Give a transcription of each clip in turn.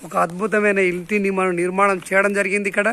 ఒక అద్భుతమైన ఇంటిని మనం నిర్మాణం చేయడం జరిగింది ఇక్కడ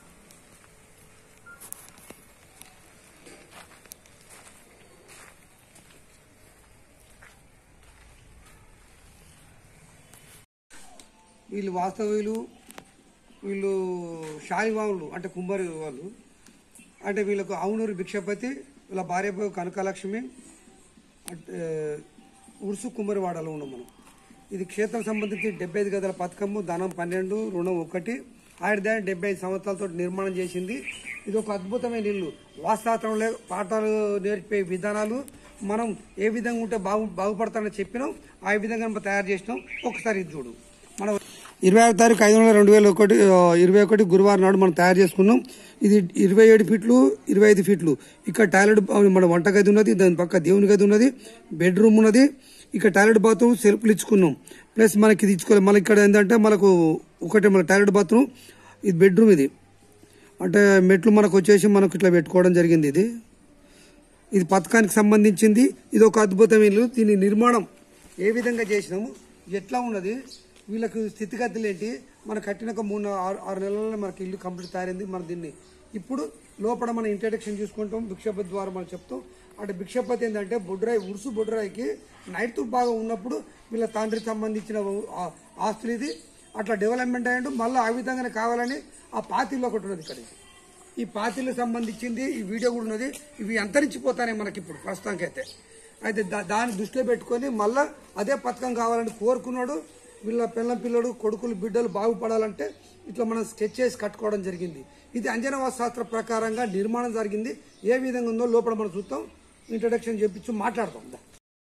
వీళ్ళు వాస్తవ్యులు వీళ్ళు షాయివాములు అంటే కుమ్మరి వాళ్ళు అంటే వీళ్ళకు అవునూరు భిక్షపతి వీళ్ళ భార్య పేరు కనకలక్ష్మి అంటే ఉరుసు కుమ్మరివాడలో ఉన్నాం మనం ఇది క్షేత్రం సంబంధించి డెబ్బై ఐదు గదుల పథకము ధనం పన్నెండు రుణం ఒకటి ఆయన డెబ్బై ఐదు సంవత్సరాలతో నిర్మాణం చేసింది ఇది ఒక అద్భుతమైన ఇల్లు వాస్తాత్రంలో పాఠాలు నేర్పే విధానాలు మనం ఏ విధంగా ఉంటే బాగు బాగుపడతానని చెప్పినాం ఆ విధంగా మనం తయారు చేసినాం ఒకసారి ఇది చూడు మనం ఇరవై ఆరు తారీఖు ఐదు వందల రెండు వేల ఒకటి ఆ, ఇరవై ఒకటి గురువారం నాడు మనం తయారు చేసుకున్నాం ఇది ఇరవై ఏడు ఫీట్లు ఇరవై ఐదు ఫీట్లు ఇక్కడ టాయిలెట్ ఆ, మన వంటగది ఉన్నది దాని పక్క దేవుని గది ఉన్నది బెడ్రూమ్ ఉన్నది ఇక్కడ టాయిలెట్ బాత్రూమ్ సెల్ఫ్లు ఇచ్చుకున్నాం ప్లస్ మనకి ఇది ఇచ్చుకోవాలి మళ్ళీ ఇక్కడ ఏంటంటే మనకు ఒకటి మన టాయిలెట్ బాత్రూమ్ ఇది బెడ్రూమ్ ఇది అంటే మెట్లు మనకు వచ్చేసి మనకు ఇట్లా పెట్టుకోవడం జరిగింది ఇది ఇది పథకానికి సంబంధించింది ఇది ఒక అద్భుతమైన ఇల్లు దీని నిర్మాణం ఏ విధంగా చేసినాము ఎట్లా ఉన్నది వీళ్ళకు స్థితిగతులు ఏంటి మనం కట్టిన ఒక మూడు ఆరు ఆరు నెలల్లో మనకి ఇల్లు కంప్లీట్ తయారైంది మనం దీన్ని ఇప్పుడు లోపల మనం ఇంట్రడక్షన్ చూసుకుంటాం భిక్షపతి ద్వారా మనం చెప్తాం అంటే భిక్షపతి ఏంటంటే బొడ్రాయి ఉరుసు బొడ్రాయికి నైట్ బాగా ఉన్నప్పుడు వీళ్ళ తండ్రికి సంబంధించిన ఆ- ఆస్తులు ఇది అట్లా డెవలప్మెంట్ అయ్యిండు మళ్ళీ ఆ విధంగానే కావాలని ఆ పాతిల్లో ఒకటి ఉన్నది ఇక్కడ ఈ పాతిలకు సంబంధించింది ఈ వీడియో కూడా ఉన్నది ఇవి అంతరించిపోతానే మనకి ఇప్పుడు ప్రస్తుతానికైతే అయితే దా- దాన్ని దృష్టిలో పెట్టుకొని మళ్ళా అదే పథకం కావాలని కోరుకున్నాడు వీళ్ళ పిల్ల పిల్లడు కొడుకులు బిడ్డలు బాగుపడాలంటే ఇట్లా మనం స్కెచ్ చేసి కట్టుకోవడం జరిగింది ఇది అంజనవా శాస్త్ర ప్రకారంగా నిర్మాణం జరిగింది ఏ విధంగా ఉందో లోపల మనం చూస్తాం ఇంట్రడక్షన్ చెప్పించి మాట్లాడతాం దా.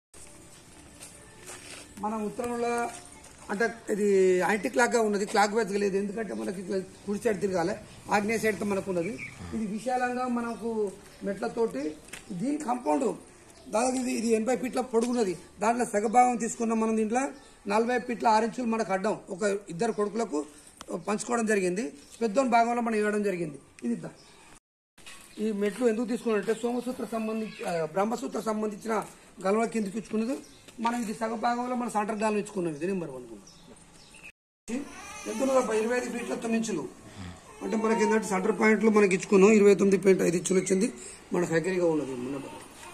మన ఉత్తరంలో అంటే ఇది యాంటీ క్లాక్ గా ఉన్నది క్లాక్ వైజ్ లేదు ఎందుకంటే మనకి ఇట్లా కుడి సైడ్ తిరగాలి ఆగ్నేయ సైడ్ తో మనకు ఉన్నది ఇది విశాలంగా మనకు మెట్లతోటి దీని కాంపౌండ్ దాదాపు ఇది ఇది ఎనభై ఫీట్ల పొడుగున్నది దాంట్లో సగభాగం తీసుకున్నాం మనం దీంట్లో నలభై ఫీట్ల ఆరు ఇంచులు మనకు అడ్డం ఒక ఇద్దరు కొడుకులకు పంచుకోవడం జరిగింది పెద్దోని భాగంలో మనం ఇవ్వడం జరిగింది ఇది ఇద్దాం ఈ మెట్లు ఎందుకు తీసుకున్నారంటే సోమసూత్ర సంబంధించి ఆ, బ్రహ్మసూత్ర సంబంధించిన గలవ కిందకి ఇచ్చుకున్నది మనం ఇది సగ భాగంలో మన సంటర్ గాలం ఇచ్చుకున్నాం ఇది నెంబర్ వన్ ఎంత ఉన్నదబ్బా? ఇరవై ఐదు ఫీట్ల తొమ్మిది ఇంచులు అంటే మనకి ఏంటంటే సెంటర్ పాయింట్లు మనకి ఇచ్చుకున్నాం ఇరవై తొమ్మిది పాయింట్ ఐదు ఇంచులు వచ్చింది మనకు దగ్గరగా ఉన్నది నెంబర్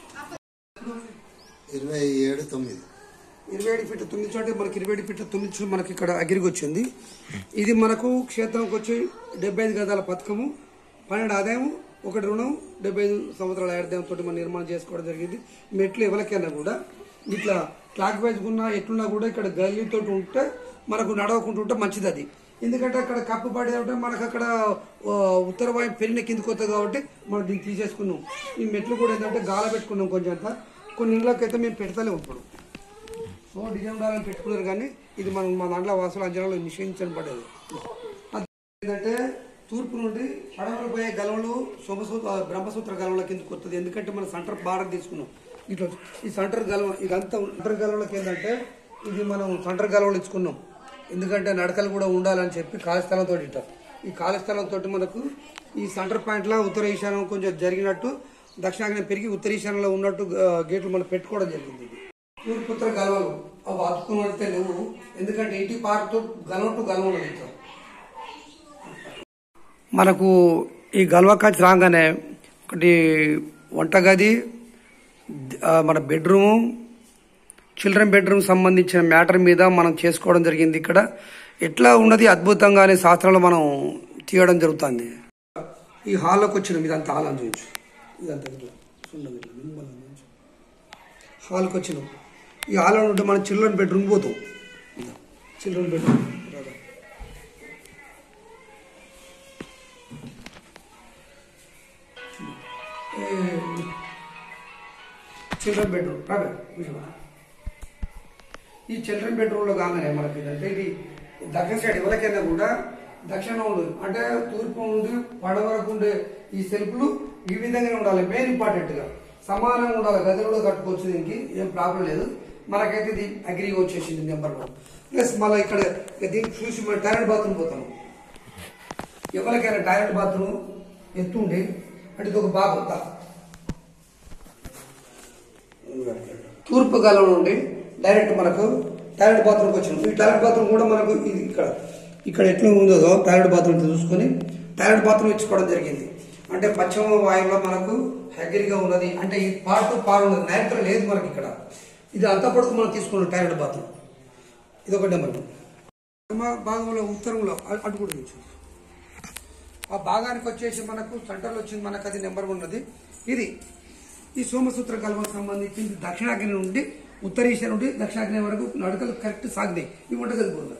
ఇరవై ఏడు తొమ్మిది ఇరవై ఏడు ఫీట్ల తొమ్మిది చోట మనకి ఇరవై ఏడు ఫీట్ల తొమ్మిది ఇంచులు మనకి ఇక్కడ అగిరికి వచ్చింది ఇది మనకు క్షేత్రంకి వచ్చి డెబ్బై ఐదు గదాల పథకము పన్నెండు ఆదాయం ఒకటి రుణం డెబ్బై ఐదు సంవత్సరాల ఆదాయం తోటి మనం నిర్మాణం చేసుకోవడం జరిగింది మెట్లు ఎవరికైనా కూడా ఇట్లా క్లాక్ వైజ్ ఉన్నా ఎట్లున్నా కూడా ఇక్కడ గల్లీతో ఉంటే మనకు నడవకుండా ఉంటే మంచిది అది ఎందుకంటే అక్కడ కప్పు పడేది ఉంటే మనకు అక్కడ ఆ, ఉత్తర వాయు పెరిగిన కిందకి వస్తుంది కాబట్టి మనం దీన్ని తీసేసుకున్నాం ఈ మెట్లు కూడా ఏంటంటే గాల పెట్టుకున్నాం కొంచెం అంతా కొన్ని ఇళ్ళకైతే మేము పెడతలేము ఇప్పుడు సో డిజైన్ ఉండాలని పెట్టుకున్నారు కానీ ఇది మనం మా దాంట్లో వాసుల అంచనాలో నిషేధించని పడేది అది ఏంటంటే తూర్పు నుండి పడవలు పోయే గలవలు శుభసూత్ర బ్రహ్మసూత్ర గలవల కిందకి వస్తుంది ఎందుకంటే మనం సెంటర్ బార్డర్ తీసుకున్నాం ఇట్లా ఈ సెంటర్ గలవ ఇదంతా సెంటర్ గలవలకి ఏంటంటే ఇది మనం సెంటర్ గలవలు ఇచ్చుకున్నాం ఎందుకంటే నడకలు కూడా ఉండాలని చెప్పి ఖాళీ స్థలంతో ఇట్ట ఈ ఖాళీ స్థలంతో మనకు ఈ సెంటర్ పాయింట్లో ఉత్తర ఈశాన్యం కొంచెం జరిగినట్టు దక్షిణాగ్నేయం పెరిగి ఉత్తర ఈశాన్యంలో ఉన్నట్టు ఆ, గేట్లు మనం పెట్టుకోవడం జరిగింది ఇది తూర్పుత్ర గలవలు అవి అతుకుని పడితే లేవు ఎందుకంటే ఇంటి పార్ట్ గలవట్టు గలవలు ఇట్లా మనకు ఈ గల్వకాచ్ రాగానే ఒకటి వంటగది ఆ, మన బెడ్రూమ్ చిల్డ్రన్ బెడ్రూమ్ సంబంధించిన మ్యాటర్ మీద మనం చేసుకోవడం జరిగింది ఇక్కడ ఎట్లా ఉన్నది అద్భుతంగానే శాస్త్రంలో మనం తీయడం జరుగుతుంది ఈ హాల్లోకి వచ్చినాం ఇదంతా హాల్ అని చూపించు ఇదంతా ఇట్లా సున్నం ఇట్లా నిమ్మలంగా చూపించు. హాల్కి వచ్చినాం ఈ హాల్లో ఉంటే మనం చిల్డ్రన్ బెడ్రూమ్ పోతాం చిల్డ్రన్ బెడ్రూమ్ రాదా చిల్డ్రన్ బెడ్రూమ్ రాగా కూర్చోమా ఈ చిల్డ్రన్ బెడ్రూమ్ లో కాగానే మనకి ఏంటంటే ఇది దక్షిణ సైడ్ ఎవరికైనా కూడా దక్షిణం ఉండదు అంటే తూర్పు నుండి పడవ వరకు ఉండే ఈ సెల్ఫ్లు ఈ విధంగానే ఉండాలి మెయిన్ ఇంపార్టెంట్ గా సమానంగా ఉండాలి గదులు కూడా కట్టుకోవచ్చు దీనికి ఏం ప్రాబ్లం లేదు మనకైతే ఇది అగ్రిగా వచ్చేసింది నెంబర్ వన్ ప్లస్ మళ్ళీ ఇక్కడ ఇక దీనికి చూసి మనం టాయిలెట్ బాత్రూమ్ పోతాము ఎవరికైనా టాయిలెట్ బాత్రూమ్ ఎత్తుండి అంటే ఇది ఒక బాగా వద్దా తూర్పు కాలం నుండి డైరెక్ట్ మనకు టాయిలెట్ బాత్రూమ్కి వచ్చినాం ఈ టాయిలెట్ బాత్రూమ్ కూడా మనకు ఇది ఇక్కడ ఇక్కడ ఎట్లా ఉందో టాయిలెట్ బాత్రూమ్ చూసుకొని టాయిలెట్ బాత్రూమ్ ఇచ్చుకోవడం జరిగింది అంటే పశ్చిమ వాయువులో మనకు హెగరిగా ఉన్నది అంటే ఈ పార్ట్ పాడు ఉన్నది నైట్లో లేదు మనకి ఇక్కడ ఇది అంత పడుకు మనం తీసుకున్నాం టాయిలెట్ బాత్రూమ్ ఇది ఒకటి నెంబర్ భాగంలో ఉత్తరంలో అ- అటు కూడా చూపించు ఆ భాగానికి వచ్చేసి మనకు సెంటర్లో వచ్చింది మనకు అది నెంబర్ ఉన్నది ఇది ఈ సోమసూత్ర కల్పకు సంబంధించింది దక్షిణాగ్ని నుండి ఉత్తరీశ నుండి దక్షిణాగ్ని వరకు నడకలు కరెక్ట్ సాగినాయి ఈ వంటగది పోతుంది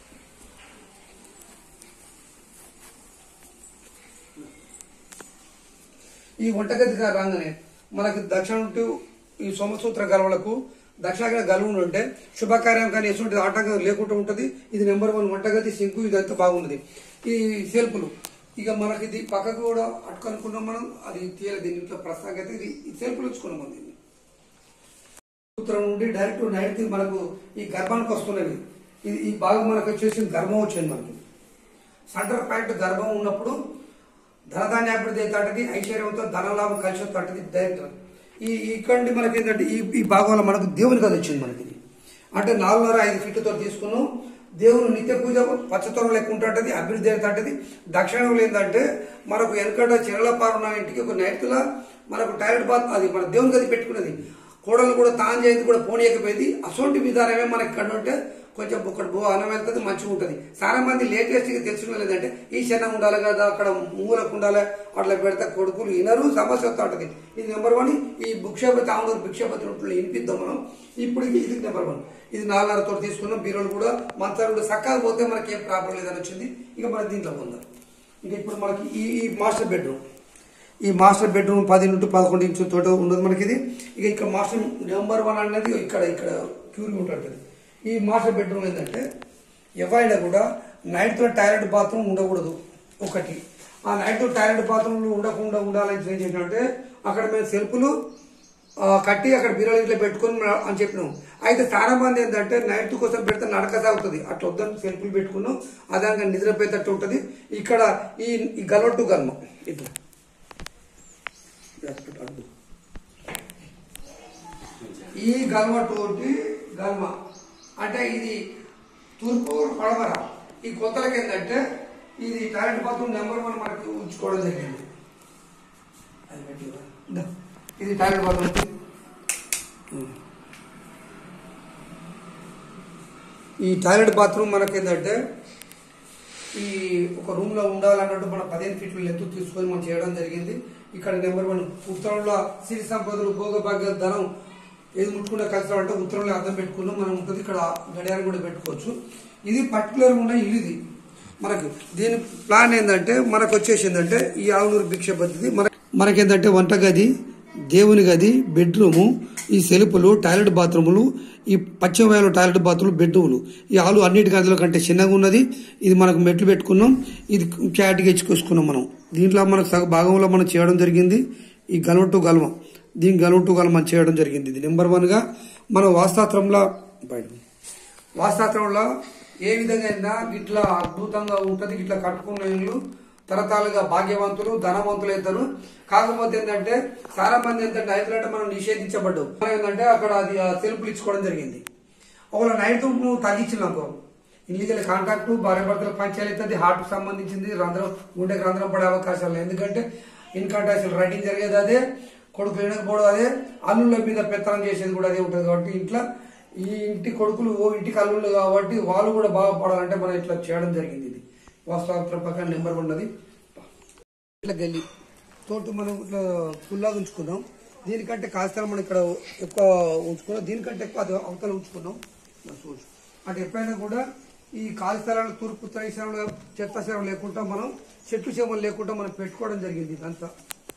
ఈ వంటగది గా రాగానే మనకు దక్షిణ టు ఈ సోమసూత్ర గలవలకు దక్షిణాగ్ర గలువును ఉంటే శుభకార్యం కానీ ఎటువంటి ఆటంకం లేకుండా ఉంటుంది ఇది నెంబర్ వన్ వంటగది సింకు ఇదంతా బాగున్నది ఈ సెల్పులు ఇక మనకి ఇది పక్కకు కూడా అట్టుకనుకున్నాం మనం అది తీయాలి దీని ఇంట్లో ప్రస్తుతానికి అయితే ఇది ఈ సెల్పులు ఉంచుకున్నాం మనం దీన్ని సూత్రం నుండి డైరెక్ట్ నైట్ మనకు ఈ గర్భానికి వస్తున్నది ఇది ఈ భాగం మనకు వచ్చేసి గర్భం వచ్చింది మనకి సెంటర్ పాయింట్ గర్భం ఉన్నప్పుడు ధనధాన్యాభివృద్ధి అవుతాంటది ఐశ్వర్యంతో ధనలాభం కలిసి వస్తుంటది డైరెక్ట్ ఈ ఇక్కడ నుండి మనకి ఏంటంటే ఈ ఈ భాగంలో మనకు దేవుని కథ వచ్చింది మనకి ఇది. అంటే నాలుగున్నర ఐదు ఫీట్లతో తీసుకున్నాం దేవుని నిత్య పూజ పచ్చతోరం లెక్క ఉంటుంటది అభివృద్ధి అవుతుంటది దక్షిణంలో ఏంటంటే మనకు వెనకట చిరలపారు ఉన్న ఇంటికి ఒక నైట్ల మనకు టాయిలెట్ బాత్ అది మన దేవుని గది పెట్టుకున్నది కోడలు కూడా తాను చేయింది కూడా పోనీయకపోయింది అసొంటి విధానమే మనకి ఇక్కడ ఉంటే కొంచెం ఒకటి బో అన్నం వెళ్తుంది మంచిగా ఉంటుంది చాలా మంది లేటెస్ట్ గా తెలుసుకున్న లేదంటే ఈ శనం ఉండాలి కదా అక్కడ మూలకు ఉండాలి అట్లా పెడితే కొడుకులు వినరు సమస్య వస్తూ ఉంటుంది ఇది నెంబర్ వన్ ఈ భిక్షపతి ఆవునూరు భిక్షపతి రొట్టెలు వినిపిద్దాం మనం ఇప్పుడు ఇది నెంబర్ వన్ ఇది నాలుగున్నరతో తీసుకున్నాం బీరోలు కూడా మంచాలు కూడా చక్కగా పోతే మనకి ఏం ప్రాబ్లం లేదని వచ్చింది ఇక మన దీంట్లో ఉందాం ఇక ఇప్పుడు మనకి ఈ ఈ మాస్టర్ బెడ్రూమ్ ఈ మాస్టర్ బెడ్రూమ్ పది నుండి పదకొండు ఇంచు తోట ఉండదు మనకి ఇది ఇక ఇక్కడ మాస్టర్ నెంబర్ వన్ అనేది ఇక్కడ ఇక్కడ క్యూరింగ్ ఉంటుంది ఈ మాస్టర్ బెడ్రూమ్ ఏంటంటే ఎవరైనా కూడా నైట్తో టాయిలెట్ బాత్రూమ్ ఉండకూడదు ఒకటి ఆ నైట్ టాయిలెట్ బాత్రూమ్లు ఉండకుండా ఉండాలని ఏం చేసినంటే అక్కడ మేము సెల్ఫ్లు ఆ, కట్టి అక్కడ బీరాలు ఇట్లా పెట్టుకొని మ- అని చెప్పినాం అయితే చాలా మంది ఏంటంటే నైట్ కోసం పెడితే నడక సాగుతుంది అట్లా వద్దని సెల్ఫ్లు పెట్టుకున్నాం అదానికి నిద్రపోయేటట్టు ఉంటుంది ఇక్కడ ఈ ఈ గల్వట్టు గల్మ ఇట్లా అడ్డు. ఈ గల్మతోటి గల్మ అంటే ఇది తూర్పు పడమర ఈ కొత్తలకి ఏంటంటే ఇది టాయిలెట్ బాత్రూమ్ నెంబర్ వన్ మనకి ఉంచుకోవడం జరిగింది అది పెట్టిరా. ఇందా. ఇది టాయిలెట్ బాత్రూమ్ ఈ టాయిలెట్ బాత్రూమ్ మనకి ఏంటంటే ఈ ఒక రూమ్ లో ఉండాలన్నట్టు మనం పదిహేను ఫీట్ల లెంత్ తీసుకొని మనం చేయడం జరిగింది ఇక్కడ నెంబర్ వన్ ఉత్తరంలో సిరి సంపదలు భోగభాగ్యాలు ధనం ఏది ముట్టుకున్నా కలిసి అంటే ఉత్తరంలో అర్థం పెట్టుకున్నాం మనం ఉంటుంది ఇక్కడ గడియారం కూడా పెట్టుకోవచ్చు ఇది పర్టికులర్ ఉన్న ఇల్లు ఇది మనకు దీని ప్లాన్ ఏంటంటే మనకు వచ్చేసి ఏంటంటే ఈ ఆవునూరు భిక్ష పద్ధతి మన మనకేంటంటే వంటగది దేవుని గది బెడ్రూము ఈ సెలుపులు టాయిలెట్ బాత్రూములు ఈ పశ్చిమ వాయువులో టాయిలెట్ బాత్రూములు బెడ్రూములు ఈ హాలు అన్నిటి గదుల కంటే చిన్నగా ఉన్నది ఇది మనకు మెట్లు పెట్టుకున్నాం ఇది క్యాట్గా ఇచ్చుకొసుకున్నాం మనం దీంట్లో మనకు సగ భాగంలో మనం చేయడం జరిగింది ఈ గల్వ టు గల్వ దీని గల్వ టు గల్వ మనం చేయడం జరిగింది ఇది నెంబర్ వన్ గా మన వాస్తాత్రంలో బయట వాస్తాత్రంలో ఏ విధంగా అయినా ఇట్లా అద్భుతంగా ఉంటది ఇట్లా కట్టుకున్న ఇల్లు తరతరాలుగా భాగ్యవంతులు ధనవంతులు అవుతారు కాకపోతే ఏంటంటే చాలా మంది ఏంటంటే రైతులంటే మనం నిషేధించబడ్డాం మనం ఏంటంటే అక్కడ అది సెల్ఫ్లు ఇచ్చుకోవడం జరిగింది ఒకవేళ నైట్ నువ్వు తగ్గించినాకో ఇల్లీగల్ కాంట్రాక్ట్ భార్య భర్తల పంచాయతీ అవుతుంది హార్ట్ కి సంబంధించింది రంధ్రం గుండెకి రంధ్రం పడే అవకాశాలు ఉన్నాయి. ఎందుకంటే ఇన్కమ్ ట్యాక్స్ రైటింగ్ జరిగేది అదే కొడుకు వినకపోవడం అదే అల్లుళ్ళ మీద పెత్తనం చేసేది కూడా అదే ఉంటుంది కాబట్టి ఇంట్లో ఈ ఇంటి కొడుకులు ఓ ఇంటికి అల్లుళ్ళు కాబట్టి వాళ్ళు కూడా బాగుపడాలంటే మనం ఇట్లా చేయడం జరిగింది ఇది వాస్తవ ప్రకారం నెంబర్ ఉన్నది ఇట్లా గల్లి తోటి మనం ఇట్లా ఫుల్లాగా ఉంచుకున్నాం దీనికంటే కాస్త మనం ఇక్కడ ఎక్కువ ఉంచుకున్నాం దీనికంటే ఎక్కువ అది అవతల ఉంచుకున్నాం మనం చూడొచ్చు. అంటే ఎప్పుడైనా కూడా ఈ కాలు స్థలాలు తూర్పు ఉత్తర ఈశాన్యంలో చెత్త శరం లేకుండా మనం చెట్టు చేమలు లేకుండా మనం పెట్టుకోవడం జరిగింది ఇదంతా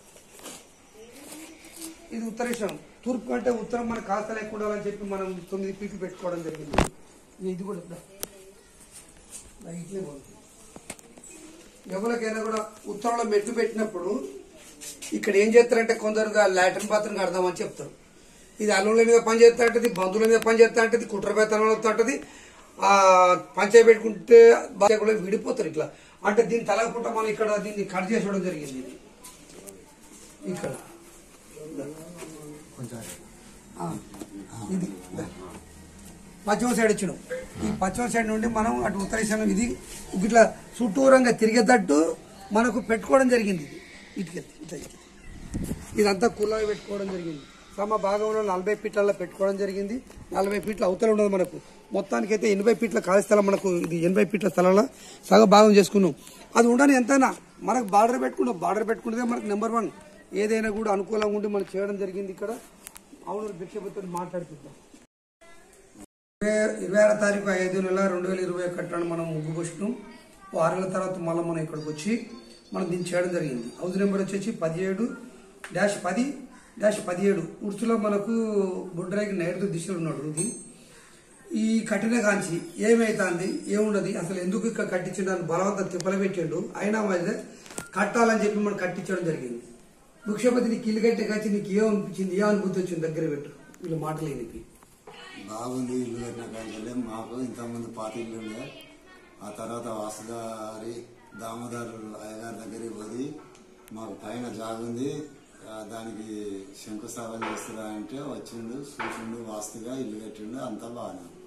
ఇది ఉత్తరేశం తూర్పు కంటే ఉత్తరం మన కాస్త లేకుండా అని చెప్పి మనం తొమ్మిది పీట్లు పెట్టుకోవడం జరిగింది ఇది కూడా ఇట్లా. ఇలా ఇట్లే పోతుంది ఎవరికైనా కూడా ఉత్తరంలో మెట్టు పెట్టినప్పుడు ఇక్కడ ఏం చేస్తారంటే కొందరుగా లాట్రిన్ బాత్రూమ్ కడదామని చెప్తారు ఇది అల్లుల మీద పని చేస్తా ఉంటుంది బంధువుల మీద పని చేస్తా ఉంటుంది కుట్ర పెత్తనం అవుతా ఉంటుంది ఆ పంచాయతీ పెట్టుకుంటే బాగా కూడా విడిపోతారు ఇట్లా అంటే దీన్ని తలగకుండా మనం ఇక్కడ దీన్ని కట్ చేసేయడం జరిగింది ఇది. ఇక్కడ ఆ, ఇది పశ్చిమ సైడ్ వచ్చినాం ఈ పశ్చిమ సైడ్ నుండి మనం అటు ఉత్తర ఈశాన్యం ఇది ఇట్లా చుట్టూరంగా తిరిగేటట్టు మనకు పెట్టుకోవడం జరిగింది ఇది ఇటుకెళ్ళి ఇట్లా ఇటుకెళ్ళి. ఇదంతా కులాయి పెట్టుకోవడం జరిగింది సమ భాగంలో నలభై ఫీట్లలో పెట్టుకోవడం జరిగింది నలభై ఫీట్ల అవతల ఉండదు మనకు మొత్తానికి అయితే ఎనభై ఫీట్ల ఖాళీ స్థలం మనకు ఇది ఎనభై ఫీట్ల స్థలంలో సగ భాగం చేసుకున్నాం అది ఉండని ఎంతైనా మనకు బార్డర్ పెట్టుకున్నాం బార్డర్ పెట్టుకుంటే మనకు నెంబర్ వన్ ఏదైనా కూడా అనుకూలంగా ఉండి మనం చేయడం జరిగింది ఇక్కడ అవును భిక్షపతితో మాట్లాడుతుంటాం ఇరవై ఇరవై ఆరో తారీఖు ఐదు నెల రెండు వేల ఇరవై ఒకటి మనం ముగ్గు పోసినాం ఓ ఆరు నెలల తర్వాత మళ్ళీ మనం ఇక్కడికి వచ్చి మనం దీన్ని చేయడం జరిగింది హౌస్ నెంబర్ వచ్చేసి పదిహేడు డాష్ పది డాష్ పదిహేడు ఉర్సులో మనకు బుడ్రాయికి నైరుతి దిశలో ఉన్నాడు ఇది ఈ కట్టిన కాంచి ఏమైతుంది ఏమున్నది అసలు ఎందుకు ఇక్కడ కట్టించడానికి బలవంతం తిప్పలు పెట్టిండు అయినా మధ్య కట్టాలని చెప్పి మనం కట్టించడం జరిగింది వృక్షపతి నీకు ఇల్లు కట్టే కాచి నీకు ఏమనిపించింది ఏ అనుభూతి వచ్చింది దగ్గర పెట్టు వీళ్ళు మాటలు ఈయనకి బాగుంది ఇల్లు కట్టిన కాడికెళ్ళి మాకు ఇంతకుముందు పాత ఇల్లు ఉండే ఆ తర్వాత వాసుగారి దామోదర్ అయ్యగారి దగ్గరికి పోయి మాకు పైన జాగుంది ఆ, దానికి శంకుస్థాపన చేస్తున్నా అంటే వచ్చిండు చూసిండు వాస్తుగా ఇల్లు కట్టిండు అంతా బాగానే ఉంది.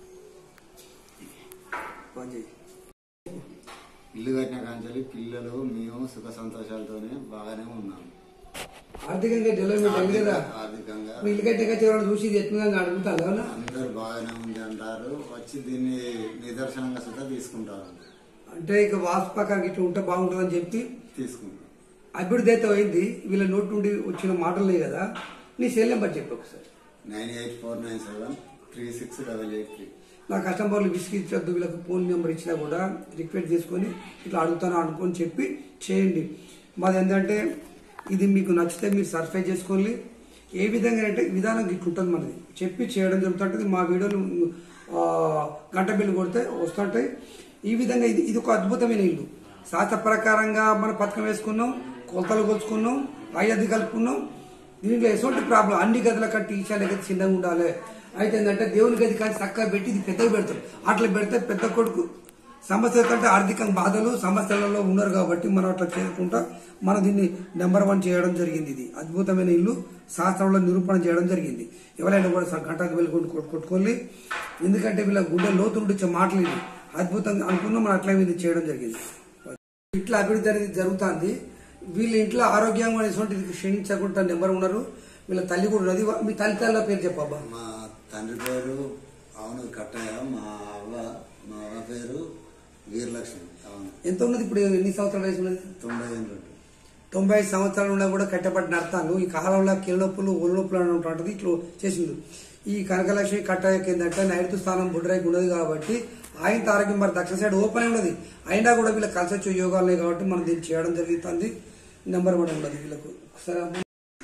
ఇల్లు కట్టిన కాంచెల్లి పిల్లలు మేము సుఖ సంతోషాలతోనే బాగానే ఉన్నాము ఆర్థికంగా డెవలప్మెంట్ అయింది కదా ఆర్థికంగా మీ ఇల్లు కట్టే కచ్చి ఎవరైనా చూసి ఇది ఎత్తుగా అడుగుతారు అవునా అందరు బాగానే ఉంది అంటారు వచ్చి దీన్ని నిదర్శనంగా సుధా తీసుకుంటారు అంటే ఇక వాస్తు ప్రకారం ఇట్లా ఉంటే బాగుంటుందని చెప్పి తీసుకుంటాం అభివృద్ధి అయితే అయింది వీళ్ళ నోటి నుండి వచ్చిన మాటలే కదా నీ సెల్ నెంబర్ చెప్పు ఒకసారి nine eight four nine seven three six double eight three నా కస్టమర్లు విసిగించొద్దు వీళ్ళకి ఫోన్ నెంబర్ ఇచ్చినా కూడా రిక్వెస్ట్ చేసుకొని ఇట్లా అడుగుతాను అనుకొని చెప్పి చేయండి మాది ఏంటంటే ఇది మీకు నచ్చితే మీరు సర్ఫై చేసుకోండి ఏ విధంగా అంటే విధానం ఇట్లా ఉంటుంది మనది చెప్పి చేయడం జరుగుతుంటుంది మా వీడియోలు ఆ, గంట బిల్లు కొడితే వస్తుంటాయి ఈ విధంగా ఇది ఇది ఒక అద్భుతమైన ఇల్లు శాస్త్ర ప్రకారంగా మన పథకం వేసుకున్నాం కొలతలు కొలుచుకున్నాం అయ్యది కలుపుకున్నాం దీంట్లో ఎటువంటి ప్రాబ్లం అన్ని గదుల కట్టి ఈశాన్య గది చిన్నగా ఉండాలి అయితే ఏంటంటే దేవుని గది కానీ చక్కగా పెట్టి ఇది పెద్దగా పెడతారు అట్లా పెడితే పెద్ద కొడుకు సమస్య కంటే ఆర్థికంగా బాధలు సమస్యలలో ఉన్నారు కాబట్టి మనం అట్లా చేయకుండా మనం దీన్ని నెంబర్ వన్ చేయడం జరిగింది ఇది అద్భుతమైన ఇల్లు శాస్త్రంలో నిరూపణ చేయడం జరిగింది ఎవరైనా కూడా స- గంటకు వెళ్ళి కొట్టు కొట్టు- కొట్టుకోవాలి ఎందుకంటే వీళ్ళ గుండె లోతు నుండి వచ్చే మాటలు ఇవి అద్భుతంగా అనుకున్నాం మనం అట్లా ఇది చేయడం జరిగింది ఇట్లా అభివృద్ధి అనేది జరుగుతుంది వీళ్ళ ఇంట్లో ఆరోగ్యంగా అనేటువంటి క్షీణించకుండా నెంబర్ ఉన్నారు వీళ్ళ తల్లి కూడా ఉన్నది మీ తల్లి తల్లి పేరు చెప్పబ్బా మా తండ్రి పేరు అవును కట్టయ్య మా అవ్వ మా అవ్వ పేరు వీరలక్ష్మి అవును ఎంత ఉన్నది ఇప్పుడు ఎన్ని సంవత్సరాల వయసు ఉన్నది తొంభై ఏళ్ళు ఉంటుంది. తొంభై సంవత్సరాల నుండి కూడా కట్టబడిన అర్థాలు ఈ కాలంలో కీళ్ళ నొప్పులు ఒళ్ళు నొప్పులు అని ఉంటుంది ఇట్లా చేసిండు ఈ కనకలక్ష్మి కట్టయ్యకి ఏంటంటే నైరుతి స్థానం బుడ్రాయికి ఉన్నది కాబట్టి ఆయన ఆరోగ్యం మరి దక్షిణ సైడ్ ఓపెన్ ఉన్నది అయినా కూడా వీళ్ళకి కలిసి వచ్చే యోగాలు ఉన్నాయి కాబట్టి మనం దీన్ని చేయడం జరుగుతుంది నెంబర్ వన్ ఉన్నది వీళ్ళకు సరే అమ్మా.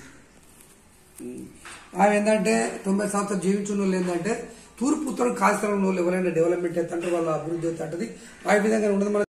ఆమె ఏంటంటే తొంభై సంవత్సరాలు జీవించిన వాళ్ళు ఏంటంటే తూర్పు ఉత్తరం కాల్స్థలం వాళ్ళు ఎవరైనా డెవలప్మెంట్ అవుతుంటే వాళ్ళ అభివృద్ధి అవుతుంటది ఆ విధంగా ఉండదు మన